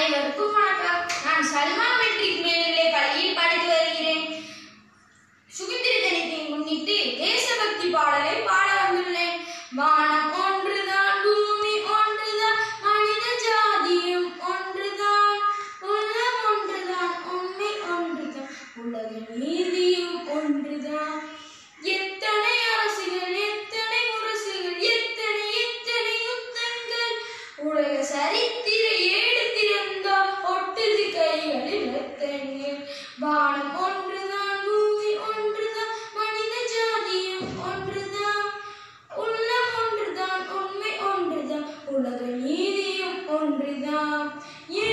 அனைவருக்கும் வணக்கம் நான் சல்மா மெட்ரிக் மேல்நிலை பள்ளியில் படித்து வருகிறேன் சுதந்திர தினத்தை முன்னிட்டு தேசபக்தி பாடலை பாட வந்துள்ளேன் வானம் ஒன்றுதான் பூமி ஒன்றுதான் மனித ஜாதியும் ஒன்றுதான் உள்ளம் ஒன்றுதான் உண்மை ஒன்றுதான் உலக நீதியும் ஒன்றுதான் எத்தனை அரசுகள் எத்தனை முரசுகள் எத்தனை எத்தனை யுத்தங்கள் உலக சரித்திர ஏடு திறந்தால் ஒட்டுது கைகளில் ரத்தங்கள் வானம் ஒன்றுதான் பூமி ஒன்றுதான் மனித ஜாதியும் ஒன்றுதான் உள்ளம் ஒன்றுதான் உண்மை ஒன்றுதான் உலக நீதியும் ஒன்றுதான்